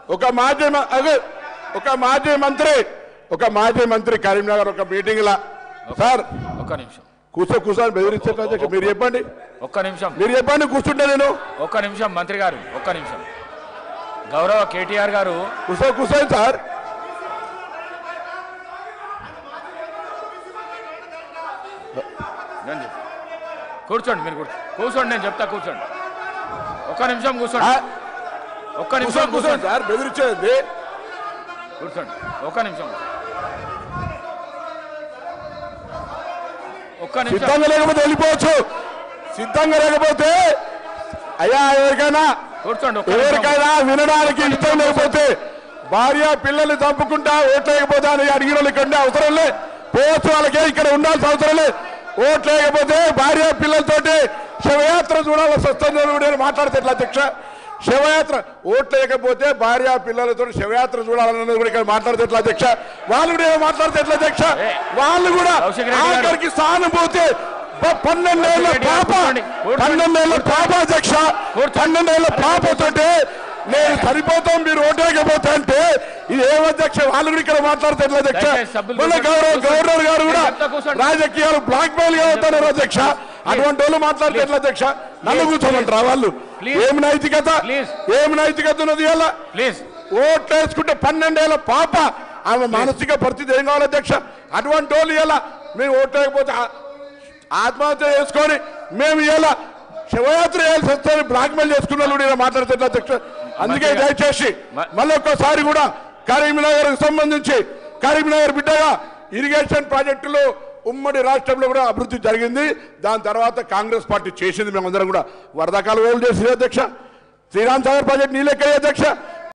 ఒక మాజీ మ- అదే, ఒక మాజీ మంత్రి ఒక మాజీ మంత్రి కరీంనగర్ ఒక మీటింగ్ లా సార్ ఒక్క నిమిషం కూర్చో కూర్చొని బెదిరించారు అధ్యక్ష మీరు చెప్పండి ఒక్క నిమిషం మీరు చెప్పండి కూర్చుంటే నేను ఒక్క నిమిషం మంత్రి గారు ఒక్క నిమిషం గౌరవ కేటీఆర్ గారు కూర్చో కూర్చోండి సార్ నేను చెప్తా. కూర్చోండి మీరు కూర్చో కూర్చోండి నేను చెప్తా కూర్చోండి ఒక్క నిమిషం ఆ, కూర్చోండి ఒక్క కూర్చో నిమిషం కూర్చోండి కూర్చోండి సార్ బెదిరించేది కూర్చోండి ఒక్క నిమిషం ఒక్క నిమిషం సిద్ధంగా లేకపోతే వెళ్ళిపోవచ్చు సిద్ధంగా లేకపోతే అయ్యా ఎవరికైనా కూర్చోండి ఒక్క నిమిషం. ఎవరికైనా వినడానికి ఇష్టం లేకపోతే భార్య పిల్లల్ని చంపుకుంటా ఓట్లు లేకపోతే అని అడిగిన వాళ్ళు ఇక్కడ ఉండే అవసరం లే పోవచ్చు వాళ్ళకే ఇక్కడ ఉండాల్సిన అవసరం లే ఓట్లు లేకపోతే భార్య పిల్లలతోటి శివయాత్ర చూడాల్సి వస్తుంది అని నేను మాట్లాడితే ఎట్లా అధ్యక్ష శివయాత్ర ఓట్లు లేకపోతే భార్య పిల్లలతో శివయాత్ర చూడాలన్నది కూడా ఇక్కడ మాట్లాడితే ఎట్లా అధ్యక్ష వాళ్ళు కూడా ఏమో మాట్లాడితే ఎట్లా అధ్యక్ష ఏ, వాళ్ళు కూడా కౌశిక్ రెడ్డి గారు. ఆఖరికి సానుభూతి ప- పన్నెండేళ్ల కౌశిక్ రెడ్డి గారు పాప కూర్చోండి, కూర్చోండి. పన్నెండేళ్ల పాప అధ్యక్ష పన్నెండేళ్ల పాపతోటి నేను సరిపోతాం మీరు ఓటేయకపోతే అంటే ఇది ఏం అధ్యక్ష వాళ్ళు కూడా ఇక్కడ మాట్లాడితే ఎట్లా అధ్యక్ష దయచేసి సభ్యులు మన కూర్చోండి. గౌరవ కూర్చోండి. గవర్నర్ గారు కూడా నేను చెప్తా కూర్చోండి. రాజకీయాలు బ్లాక్ మెయిల్ గా అవుతున్నారు అధ్యక్ష అటువంటి వాళ్ళు మాట్లాడితే ఎట్లా అధ్యక్ష నన్ను Please, కూర్చోమంటారా వాళ్ళు Please. ఏం నైతికత Please. ఏం నైతికత ఉన్నది ఇలా ప్లీజ్ ఓట్లు వేసుకుంటే పన్నెండేళ్ల పాప ఆమె మానసిక పరిస్థితి ఏం కావాలి అధ్యక్ష అటువంటి వాళ్ళు ఇలా మేము ఓట్లు వేయకపోతే ఆ- ఆత్మహత్య చేసుకొని మేము ఇలా శివయాత్ర చేయాల్సి వస్తుంది బ్లాక్ మెయిల్ చేసుకున్న వాళ్ళు కూడా ఇలా మాట్లాడుతున్నారు అధ్యక్ష అందుకే మంచిగా. దయచేసి మ- మళ్ళీ ఒక్కసారి కూడా కరీంనగర్ సంబంధించి కరీంనగర్ బిడ్డగా ఇరిగేషన్ ప్రాజెక్టులు ఉమ్మడి రాష్ట్రంలో కూడా అభివృద్ధి జరిగింది దాని తర్వాత కాంగ్రెస్ పార్టీ చేసింది మేమందరం కూడా వరద కాలువలు చేసింది అధ్యక్ష శ్రీరామ్ సాగర్ ప్రాజెక్ట్ నీళ్ళెక్కాయి అధ్యక్ష